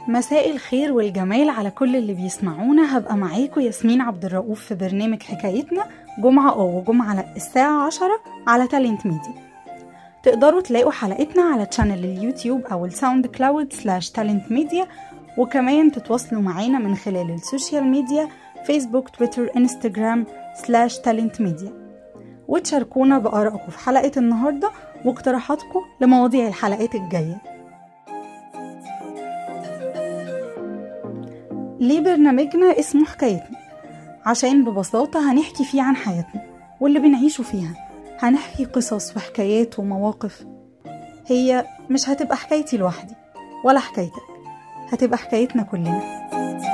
مساء الخير والجمال على كل اللي بيسمعونا هبقى معاكم ياسمين عبد الرؤوف في برنامج حكايتنا جمعة اه وجمعة الساعة عشرة على تالنت ميديا تقدروا تلاقوا حلقتنا على تشانل اليوتيوب أو الساوند كلاود سلاش تالنت ميديا وكمان تتواصلوا معانا من خلال السوشيال ميديا فيسبوك تويتر انستجرام سلاش تالنت ميديا وتشاركونا بآرائكم في حلقة النهاردة واقتراحاتكم لمواضيع الحلقات الجاية ليه برنامجنا اسمه حكايتنا عشان ببساطة هنحكي فيه عن حياتنا واللي بنعيشه فيها هنحكي قصص وحكايات ومواقف هي مش هتبقى حكايتي لوحدي ولا حكايتك هتبقى حكايتنا كلنا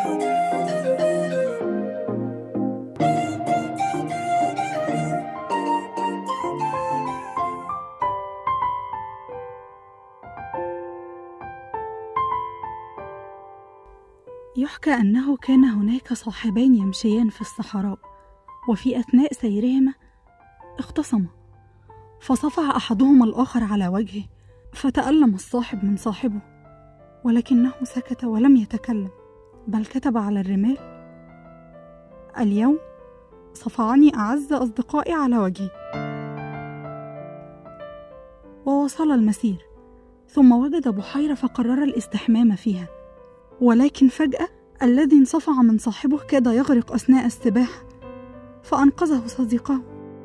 يحكى أنه كان هناك صاحبان يمشيان في الصحراء وفي أثناء سيرهما اختصما فصفع أحدهما الآخر على وجهه فتألم الصاحب من صاحبه ولكنه سكت ولم يتكلم بل كتب على الرمال اليوم صفعني أعز أصدقائي على وجهي وواصل المسير ثم وجد بحيرة فقرر الاستحمام فيها ولكن فجأة الذي انصفع من صاحبه كاد يغرق أثناء السباحة فأنقذه صديقه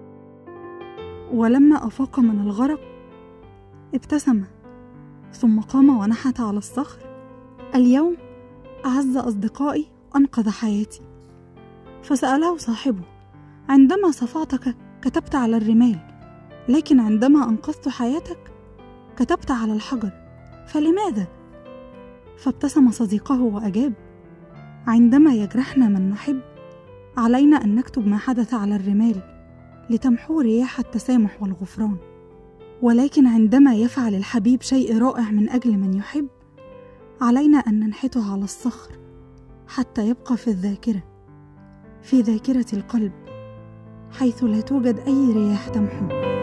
ولما أفاق من الغرق ابتسم ثم قام ونحت على الصخر اليوم أعز أصدقائي أنقذ حياتي فسأله صاحبه عندما صفعتك كتبت على الرمال لكن عندما أنقذت حياتك كتبت على الحجر فلماذا؟ فابتسم صديقه وأجاب عندما يجرحنا من نحب علينا أن نكتب ما حدث على الرمال لتمحو رياح التسامح والغفران ولكن عندما يفعل الحبيب شيء رائع من أجل من يحب علينا أن ننحته على الصخر حتى يبقى في الذاكرة في ذاكرة القلب حيث لا توجد أي رياح تمحو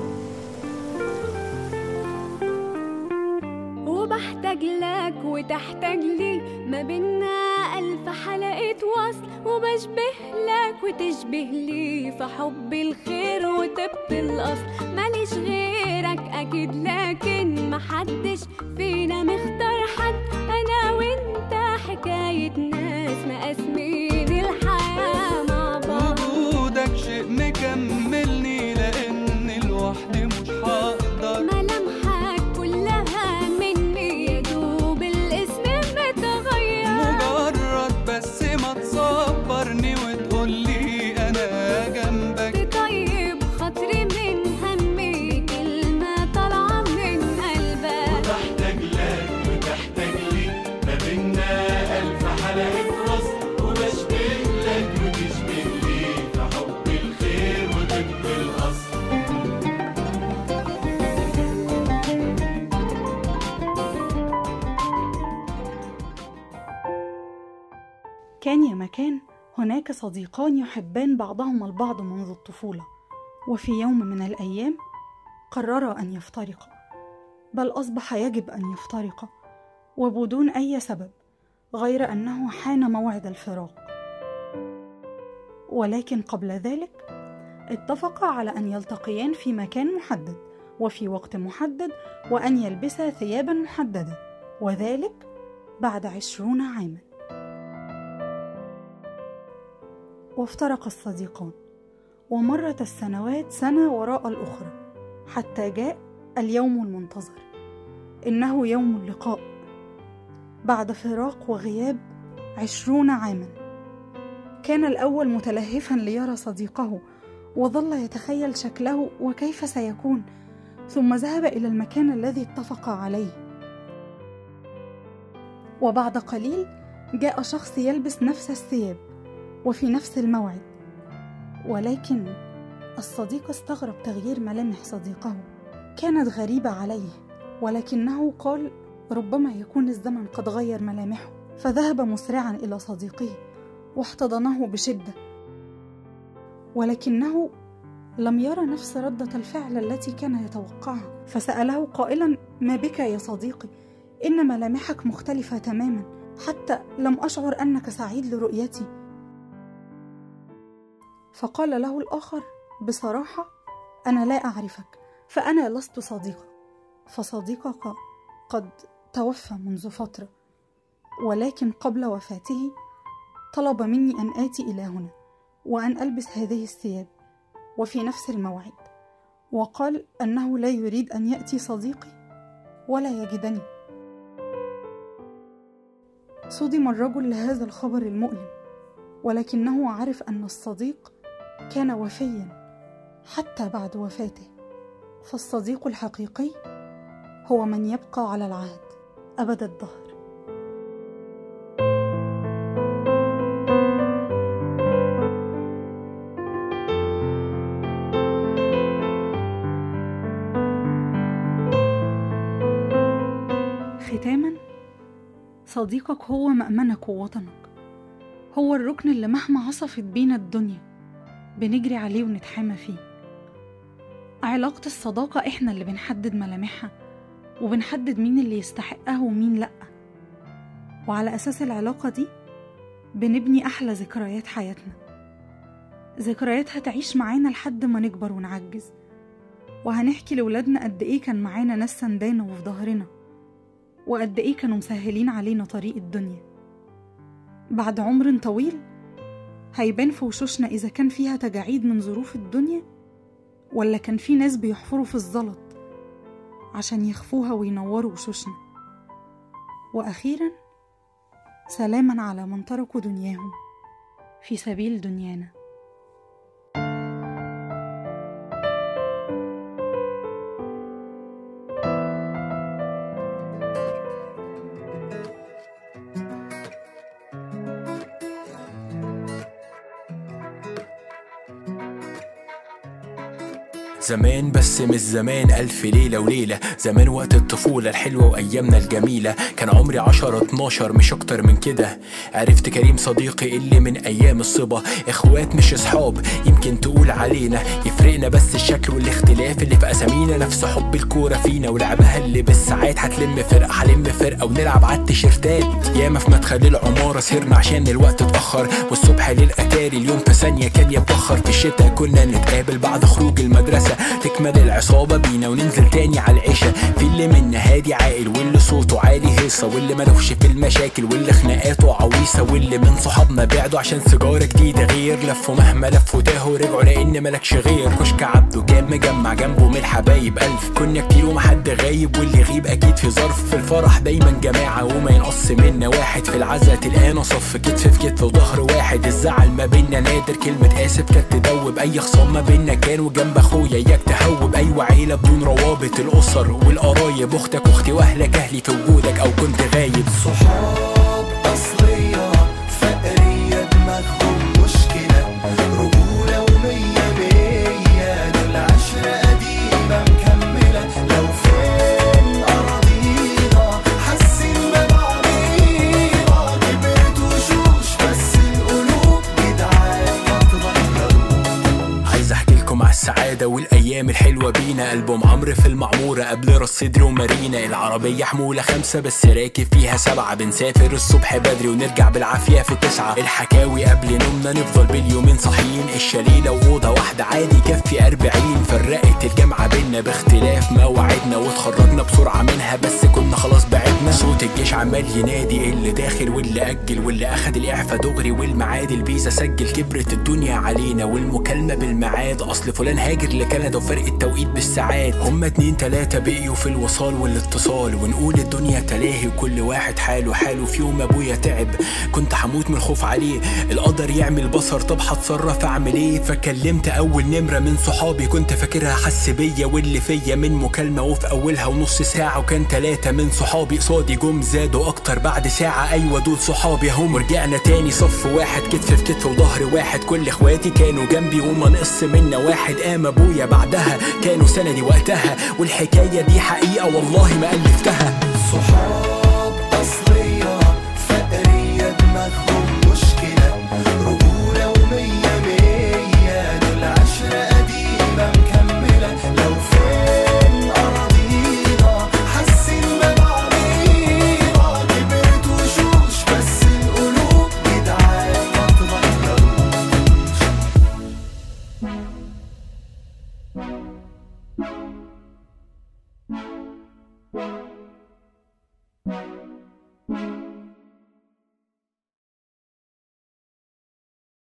وبحتاج لك وتحتاج لي ما بينا ألف حلقة وصل وبشبه لك وتشبه لي في حب الخير وطب الأصل ماليش غيرك أكيد لكن محدش فينا مختار حد أنا وأنت حكاية ناس مقاسمين الحياة مع بعض وجودك شيء مكملني لان لوحدي مش هقدر ملامحك كلها مني يا دوب الاسم متغير مجرد بس ما تصبرني وتقولي انا جنبك تطيب خاطري من همي كلمة طالعة من قلبك بحتاج لك وتحتاج لي ما بينا ألف حلقة وصل وبشبه لك وتشبه لي في حب الخير وطب الأصل كان يا مكان هناك صديقان يحبان بعضهما البعض منذ الطفولة وفي يوم من الأيام قررا أن يفترقا بل أصبح يجب أن يفترقا وبدون أي سبب غير أنه حان موعد الفراق ولكن قبل ذلك اتفقا على أن يلتقيان في مكان محدد وفي وقت محدد وأن يلبسا ثيابا محددة وذلك بعد عشرون عاماً وافترق الصديقان ومرت السنوات سنة وراء الأخرى حتى جاء اليوم المنتظر إنه يوم اللقاء بعد فراق وغياب عشرون عاما كان الأول متلهفا ليرى صديقه وظل يتخيل شكله وكيف سيكون ثم ذهب إلى المكان الذي اتفقا عليه وبعد قليل جاء شخص يلبس نفس الثياب وفي نفس الموعد ولكن الصديق استغرب تغيير ملامح صديقه كانت غريبه عليه ولكنه قال ربما يكون الزمن قد غير ملامحه فذهب مسرعا الى صديقه واحتضنه بشده ولكنه لم يرى نفس رده الفعل التي كان يتوقعها فساله قائلا ما بك يا صديقي إن ملامحك مختلفة تماما حتى لم أشعر أنك سعيد لرؤيتي فقال له الآخر بصراحة أنا لا أعرفك فأنا لست صديقك فصديقك قد توفى منذ فترة ولكن قبل وفاته طلب مني أن آتي إلى هنا وأن ألبس هذه الثياب وفي نفس الموعد وقال أنه لا يريد أن يأتي صديقي ولا يجدني صدم الرجل لهذا الخبر المؤلم ولكنه عرف أن الصديق كان وفيا حتى بعد وفاته فالصديق الحقيقي هو من يبقى على العهد أبد الدهر ختاما صديقك هو مأمنك ووطنك هو الركن اللي مهما عصفت بينا الدنيا بنجري عليه ونتحامى فيه علاقة الصداقة احنا اللي بنحدد ملامحها وبنحدد مين اللي يستحقها ومين لأ وعلى أساس العلاقة دي بنبني أحلى ذكريات حياتنا ذكريات هتعيش معانا لحد ما نكبر ونعجز وهنحكي لولادنا قد إيه كان معانا ناس سندانا وفي ظهرنا وقد إيه كانوا مسهلين علينا طريق الدنيا بعد عمر طويل هيبان في وشوشنا إذا كان فيها تجاعيد من ظروف الدنيا ولا كان في ناس بيحفروا في الزلط عشان يخفوها وينوروا وشوشنا وأخيرا سلاما على من تركوا دنياهم في سبيل دنيانا زمان بس مش زمان ألف ليلة وليلة زمان وقت الطفولة الحلوة وأيامنا الجميلة كان عمري عشرة اتناشر مش أكتر من كده عرفت كريم صديقي اللي من أيام الصبا إخوات مش أصحاب يمكن تقول علينا يفرقنا بس الشكل والاختلاف اللي في أسامينا نفس حب الكورة فينا ولعبها اللي بالساعات هتلم فرقة هلم فرقة ونلعب على التيشيرتات ياما في مدخل العمارة سهرنا عشان الوقت اتأخر والصبح للأتاري اليوم في ثانية كان يتبخر في الشتا كنا نتقابل بعد خروج المدرسة تكمل العصابة بينا وننزل تاني على العشاء في اللي منا هادي عاقل واللي صوته عالي هيصة واللي ملوش في المشاكل واللي خناقاته عويصة واللي من صحابنا بعدوا عشان سيجارة جديدة غير لفوا مهما لفوا تاهوا رجعوا لأن ملكش غير كشك عبده كان مجمع جنبه من الحبايب ألف كنا كتير وما حد غايب واللي يغيب أكيد في ظرف في الفرح دايما جماعة وما ينقص منا واحد في العزا تلقانا صف كتف في كتف وظهر واحد الزعل ما بينا نادر كلمة آسف كانت تدوب أي خصام ما بينا كان وجنب أخويا إياك تهوب أيوة عيلة بدون روابط الأسر والقرايب أختك أختي وأهلك أهلي في وجودك أو كنت غايب صحاب أصلية فقرية دماغهم مشكلة رجولة ومية مية دول عشرة قديمة مكملة لو فين أراضينا حاسين ببعضينا كبرت وشوش بس القلوب جدعان ما اتغيروش عايز احكي لكم على السعاده والايام الحلوه بينا البوم عمرو في المعموره قبل راس صدري ومارينا العربيه حموله خمسه بس راكب فيها سبعه بنسافر الصبح بدري ونرجع بالعافيه في تسعه الحكاوي قبل نومنا نفضل باليومين صاحيين الشليله واوضه واحده عادي كفي أربعين فرقت الجامعه بينا باختلاف مواعيدنا واتخرجنا بسرعه منها بس كنا خلاص بعدنا صوت الجيش عمال ينادي اللي داخل واللي اجل واللي اخد الاعفاء دغري والمعاد الفيزا سجل كبرت الدنيا علينا والمكالمه بالميعاد اصل فلان هاجر لكندا وفرق التوقيت بالساعات هما اتنين تلاته بقيوا في الوصال والاتصال ونقول الدنيا تلاهي وكل واحد حاله حاله في يوم ابويا تعب كنت هموت من الخوف عليه القدر يعمل بصر طب هتصرف اعمل ايه فكلمت اول نمره من صحابي كنت فاكرها حس بيا واللي فيا من مكالمه وفي اولها ونص ساعه وكان تلاته من صحابي قصادي جم زادوا اكتر بعد ساعه ايوه دول صحابي هم رجعنا تاني صف واحد كتف في كتف وظهر واحد كل اخواتي كانوا جنبي وما نقص منا واحد قام ابويا بعدها كانوا سندي وقتها والحكايه دي حقيقه والله ما الفتها